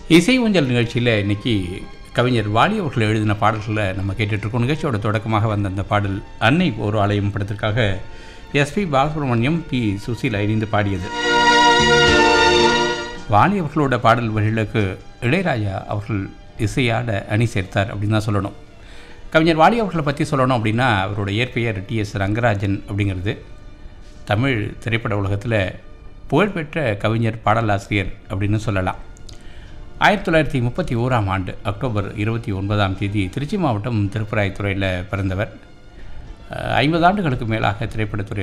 இசை ஊஞ்சல் நிகழ்ச்சியில் இன்னைக்கு கவிஞர் வாலி அவர்கள் எழுதின பாடல்களை நம்ம கேட்டுட்ருக்கோம் நிகழ்ச்சியோட தொடக்கமாக வந்த அந்த பாடல் அன்னை ஒரு ஆலயம் படத்திற்காக எஸ்பி பாலசுப்ரமணியம் பி சுசீலா இணைந்து பாடியது வாலி அவர்களோட பாடல் வரிகளுக்கு இளையராஜா அவர்கள் இசையாட அணி சேர்த்தார் அப்படின்னு தான் சொல்லணும் கவிஞர் வாலி அவர்களை பற்றி சொல்லணும் அப்படின்னா அவரோட இயற்பெயர் டி எஸ் ரங்கராஜன் அப்படிங்கிறது தமிழ் திரைப்பட உலகத்தில் புகழ்பெற்ற கவிஞர் பாடலாசிரியர் அப்படின்னு சொல்லலாம் ஆயிரத்தி தொள்ளாயிரத்தி முப்பத்தி ஓராம் ஆண்டு அக்டோபர் இருபத்தி ஒன்பதாம் தேதி திருச்சி மாவட்டம் திருப்பராய்த்துறையில் பிறந்தவர் ஐம்பது ஆண்டுகளுக்கு மேலாக திரைப்படத்துறை